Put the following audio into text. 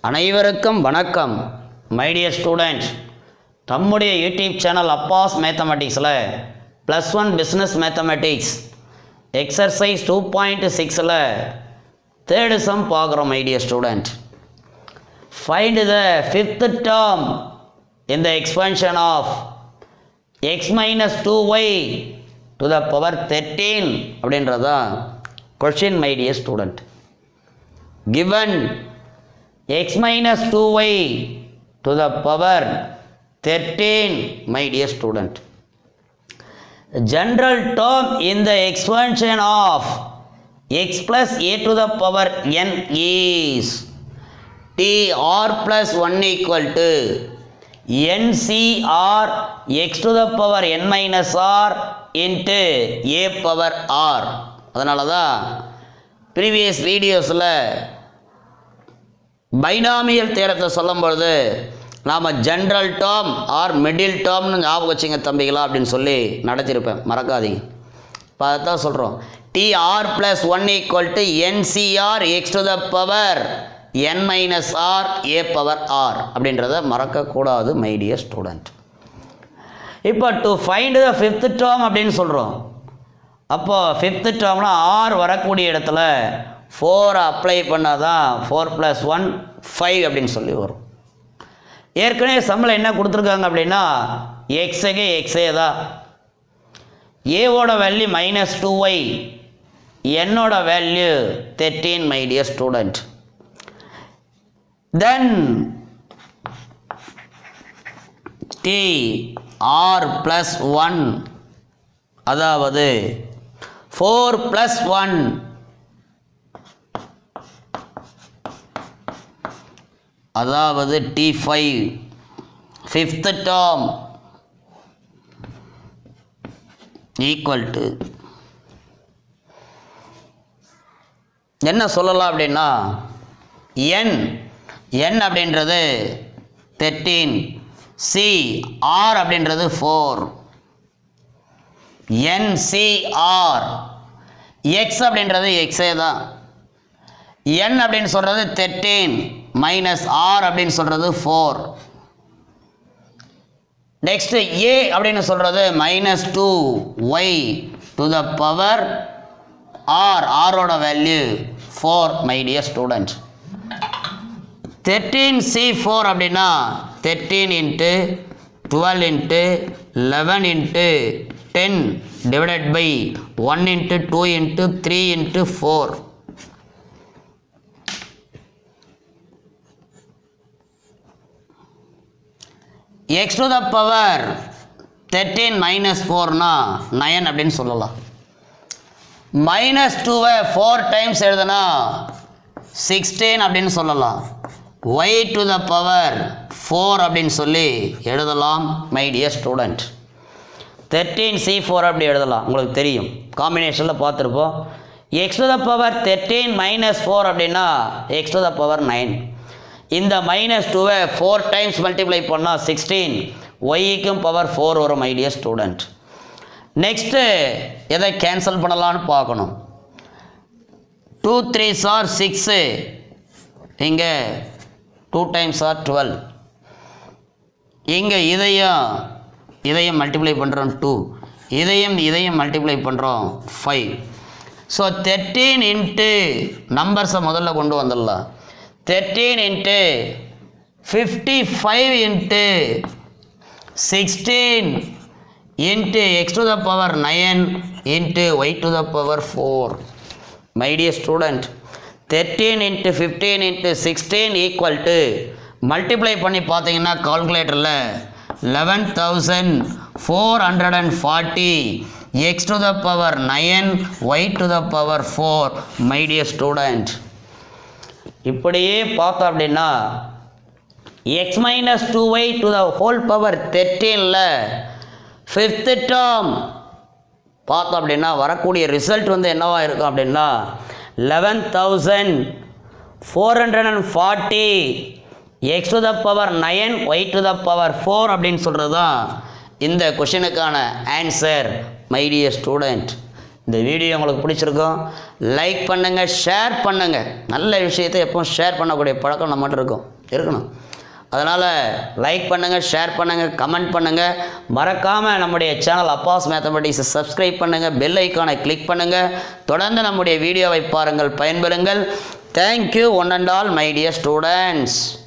அனைவருக்கும் வணக்கம் my dear students நம்முடைய யூடியூப் சேனல் அப்பாஸ் மேத்தமெட்டிக்ஸில் plus one business mathematics exercise two point சிக்ஸில் தேர்டு சம் பார்க்குறோம் my dear student find the fifth term in the expansion of x minus 2y to the power 13 அப்படின்றதான் question my dear student given x minus 2y to the power 13 my dear student general term in the expansion of x plus a to the power n is t r plus 1 equal to ncr x to the power n minus r into a power r அதனால தான் previous வீடியோஸில் binomial தேரத்தை சொல்லும் பொழுது நாம் general term or middle டேர்ம்னு ஞாபகம் வச்சுங்க தம்பிகளா அப்படின்னு சொல்லி நடத்தியிருப்பேன் மறக்காதீங்க இப்போ அதை தான் சொல்கிறோம் T R plus one equal to N C R X to the power N minus R A power R அப்படின்றத மறக்கக்கூடாது மை டியர் ஸ்டூடெண்ட் இப்போ to find the fifth term அப்படின்னு சொல்கிறோம் அப்போ ஃபிஃப்த்து டேர்ம்னா ஆர் வரக்கூடிய இடத்துல ஃபோர் அப்ளை பண்ணால் தான் ஃபோர் ப்ளஸ் ஒன் ஃபைவ் அப்படின்னு சொல்லி வரும் ஏற்கனவே சம்மில் என்ன கொடுத்துருக்காங்க அப்படின்னா எக்ஸுக்கு எக்ஸே தான் ஏவோட வேல்யூ மைனஸ் டூ ஒய் என்னோட value thirteen my dear student then T R plus one அதாவது ஃபோர் ப்ளஸ் ஒன் அதாவது T five fifth term equal to என்ன சொல்லலாம் அப்படின்னா என் என் அப்படின்றது தேர்ட்டீன் சி ஆர் அப்படின்றது ஃபோர் என்சிஆர் எக்ஸ் அப்படின்றது எக்ஸே தான் என் அப்படின்னு சொல்கிறது தேர்ட்டீன் மைனஸ் ஆர் அப்படின்னு சொல்கிறது ஃபோர் நெக்ஸ்ட் ஏ அப்படின்னு சொல்கிறது minus two Y to the power R ஆரோட value four my dear student thirteen C four அப்படின்னா thirteen into twelve into eleven into ten divided by one into two into three into four X to the power thirteen minus ஃபோர்னா nine அப்படின்னு சொல்லலாம் minus டூவை four times எழுதுனா sixteen அப்படின்னு சொல்லலாம் Y to the power four அப்படின்னு சொல்லி எழுதலாம் my dear student thirteen C four அப்படி எழுதலாம் உங்களுக்கு தெரியும் காம்பினேஷனில் பார்த்துருப்போம் X to the power thirteen minus four அப்படின்னா X to the power nine இந்த மைனஸ் டூவை ஃபோர் டைம்ஸ் மல்டிப்ளை பண்ணால் சிக்ஸ்டீன் ஒய்க்கும் பவர் ஃபோர் வரும் மை டியர் ஸ்டூடெண்ட் நெக்ஸ்ட்டு எதை கேன்சல் பண்ணலான்னு பார்க்கணும் டூ த்ரீ சார் சிக்ஸு இங்கே டூ டைம்ஸ் ஆர் டுவெல் இங்கே இதையும் இதையும் மல்டிப்ளை பண்ணுறோம் டூ இதையும் இதையும் மல்டிப்ளை பண்ணுறோம் ஃபைவ் ஸோ தேர்ட்டீன் இன்ட்டு நம்பர்ஸை முதல்ல கொண்டு வந்துடலாம் thirteen into fifty five into sixteen into X to the power nine into Y to the power four my dear student thirteen into fifteen into sixteen equal to multiply பண்ணி பார்த்தீங்கன்னா கால்குலேட்டரில் eleven thousand four hundred and forty X to the power nine Y to the power four my dear student இப்படியே பார்த்தோம் அப்படின்னா X minus two Y to the whole power தேர்ட்டீனில் fifth term பார்த்தோம் அப்படின்னா வரக்கூடிய ரிசல்ட் வந்து என்னவா இருக்கும் அப்படின்னா eleven thousand four hundred and forty X to the power nine Y to the power four அப்படின்னு சொல்கிறது தான் இந்த கொஷினுக்கான ஆன்சர் மை டியர் ஸ்டூடெண்ட் இந்த வீடியோ உங்களுக்கு பிடிச்சிருக்கும் லைக் பண்ணுங்கள் ஷேர் பண்ணுங்கள் நல்ல விஷயத்தை எப்பவும் ஷேர் பண்ணக்கூடிய பழக்கம் நம்மகிட்ட இருக்கும் இருக்கணும் அதனால் லைக் பண்ணுங்கள் ஷேர் பண்ணுங்கள் கமெண்ட் பண்ணுங்கள் மறக்காமல் நம்முடைய சேனல் அப்பாஸ் மேத்தமெட்டிக்ஸை சப்ஸ்கிரைப் பண்ணுங்கள் பெல் ஐக்கானை கிளிக் பண்ணுங்கள் தொடர்ந்து நம்முடைய வீடியோவை பாருங்கள் பயன்பெறுங்கள் thank you one and all my dear students